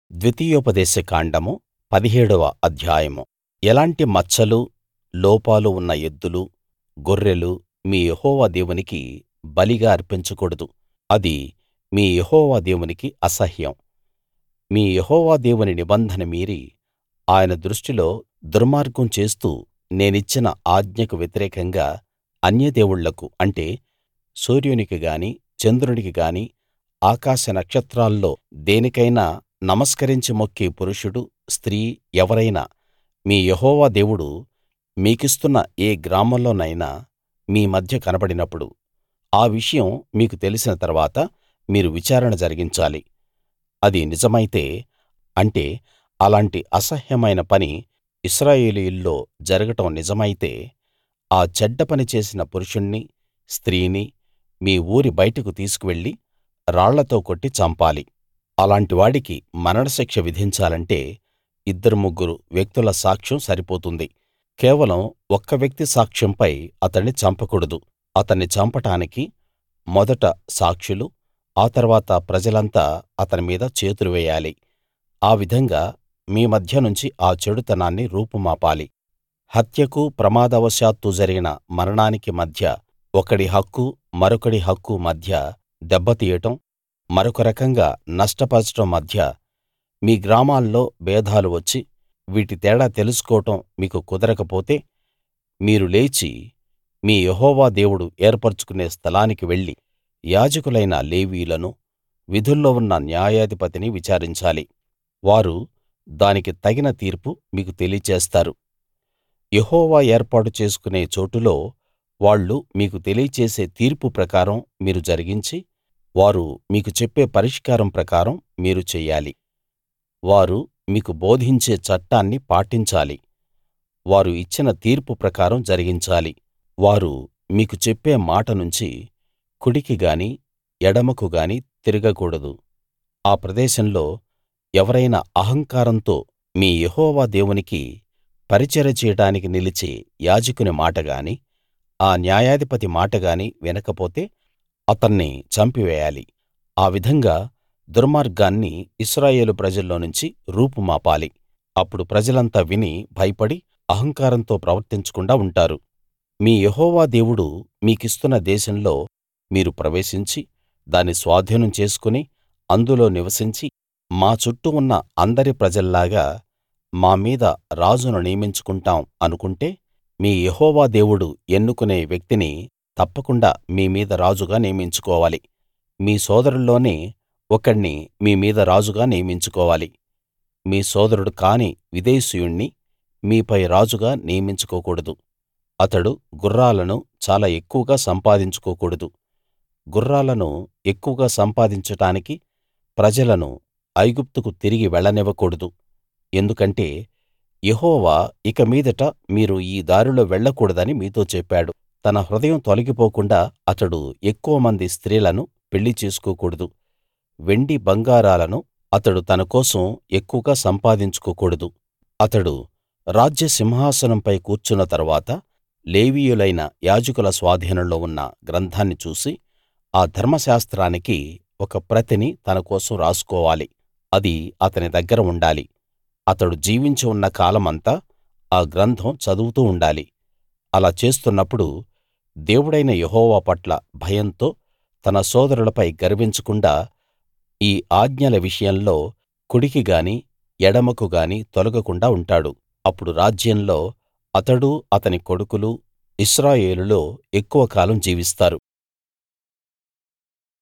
ద్వితీయోపదేశ కాండము పదిహేడవ అధ్యాయము ఎలాంటి మచ్చలూ లోపాలు ఉన్న ఎద్దులు గొర్రెలు మీ యెహోవా దేవునికి బలిగా అర్పించకూడదు అది మీ యెహోవా దేవునికి అసహ్యం మీ యెహోవా దేవుని నిబంధన మీరి ఆయన దృష్టిలో దుర్మార్గం చేస్తూ నేనిచ్చిన ఆజ్ఞకు వ్యతిరేకంగా అన్యదేవుళ్ళకు అంటే సూర్యునికి గాని చంద్రునికి గాని ఆకాశ నక్షత్రాల్లో దేనికైనా నమస్కరించి మొక్కే పురుషుడు స్త్రీ ఎవరైనా మీ యెహోవా దేవుడు మీకిస్తున్న ఏ గ్రామంలోనైనా మీ మధ్య కనబడినప్పుడు ఆ విషయం మీకు తెలిసిన తరువాత మీరు విచారణ జరిగించాలి అది నిజమైతే అంటే అలాంటి అసహ్యమైన పని ఇశ్రాయేలీయుల్లో జరగడం నిజమైతే ఆ చెడ్డ పని చేసిన పురుషుణ్ణి స్త్రీని మీ ఊరి బయటకు తీసుకువెళ్ళి రాళ్లతో కొట్టి చంపాలి అలాంటి వాడికి మరణశిక్ష విధించాలంటే ఇద్దరు ముగ్గురు వ్యక్తుల సాక్ష్యం సరిపోతుంది కేవలం ఒక్క వ్యక్తి సాక్ష్యంపై అతణ్ణి చంపకూడదు అతన్ని చంపడానికి మొదట సాక్షులు ఆ తరువాత ప్రజలంతా అతని మీద చేతులు వేయాలి ఆ విధంగా మీ మధ్య నుంచి ఆ చెడుతనాన్ని రూపుమాపాలి హత్యకు ప్రమాదవశాత్తు జరిగిన మరణానికి మధ్య ఒకడి హక్కు మరొకడి హక్కు మధ్య దెబ్బ తీయడం మరొక రకంగా నష్టపరచడం మధ్య మీ గ్రామాల్లో భేదాలు వచ్చి వీటి తేడా తెలుసుకోవడం మీకు కుదరకపోతే మీరు లేచి మీ యెహోవా దేవుడు ఏర్పరచుకునే స్థలానికి వెళ్లి యాజకులైన లేవీయులను విధుల్లో ఉన్న న్యాయాధిపతిని విచారించాలి వారు దానికి తగిన తీర్పు మీకు తెలియచేస్తారు యెహోవా ఏర్పాటు చేసుకునే చోటులో వాళ్ళు మీకు తెలియచేసే తీర్పు ప్రకారం మీరు జరిగించి వారు మీకు చెప్పే పరిష్కారం ప్రకారం మీరు చెయ్యాలి వారు మీకు బోధించే చట్టాన్ని పాటించాలి వారు ఇచ్చిన తీర్పు ప్రకారం జరిగించాలి వారు మీకు చెప్పే మాట నుంచి కుడికి గాని ఎడమకు గాని తిరగకూడదు ఆ ప్రదేశంలో ఎవరైనా అహంకారంతో మీ యెహోవా దేవునికి పరిచర్య చేయడానికి నిలిచే యాజకుని మాట గాని ఆ న్యాయాధిపతి మాట గాని వినకపోతే అతన్ని చంపివేయాలి ఆ విధంగా దుర్మార్గాన్ని ఇశ్రాయేలు ప్రజల్లోనుంచి రూపుమాపాలి అప్పుడు ప్రజలంతా విని భయపడి అహంకారంతో ప్రవర్తించకుండా ఉంటారు మీ యెహోవా దేవుడు మీకిస్తున్న దేశంలో మీరు ప్రవేశించి దాన్ని స్వాధీనం చేసుకుని అందులో నివసించి మా చుట్టూ ఉన్న అందరి ప్రజల్లాగా మా మీద రాజును నియమించుకుంటాం అనుకుంటే మీ యెహోవా దేవుడు ఎన్నుకునే వ్యక్తిని తప్పకుండా మీ మీద రాజుగా నియమించుకోవాలి మీ సోదరుల్లోనే ఒకణ్ణి మీ మీద రాజుగా నియమించుకోవాలి మీ సోదరుడు కాని విదేశీయుణ్ణి మీపై రాజుగా నియమించుకోకూడదు అతడు గుర్రాలను చాలా ఎక్కువగా సంపాదించుకోకూడదు గుర్రాలను ఎక్కువగా సంపాదించడానికి ప్రజలను ఐగుప్తుకు తిరిగి వెళ్ళనివ్వకూడదు ఎందుకంటే యెహోవా ఇక మీదట మీరు ఈ దారిలో వెళ్ళకూడదని మీతో చెప్పాడు తన హృదయం తొలగిపోకుండా అతడు ఎక్కువమంది స్త్రీలను పెళ్లి చేసుకోకూడదు వెండి బంగారాలను అతడు తన కోసం ఎక్కువగా సంపాదించుకోకూడదు అతడు రాజ్య సింహాసనంపై కూర్చున్న తరువాత లేవీయులైన యాజకుల స్వాధీనంలో ఉన్న గ్రంథాన్ని చూసి ఆ ధర్మశాస్త్రానికి ఒక ప్రతిని తన కోసం రాసుకోవాలి అది అతని దగ్గర ఉండాలి అతడు జీవించి ఉన్న కాలమంతా ఆ గ్రంథం చదువుతూ ఉండాలి అలా చేస్తున్నప్పుడు దేవుడైన యెహోవా పట్ల భయంతో తన సోదరులపై గర్వించకుండా ఈ ఆజ్ఞల విషయంలో కుడికి గాని ఎడమకు గాని తొలగకుండా ఉంటాడు అప్పుడు రాజ్యంలో అతడూ అతని కొడుకులూ ఇశ్రాయేలులో ఎక్కువ కాలం జీవిస్తారు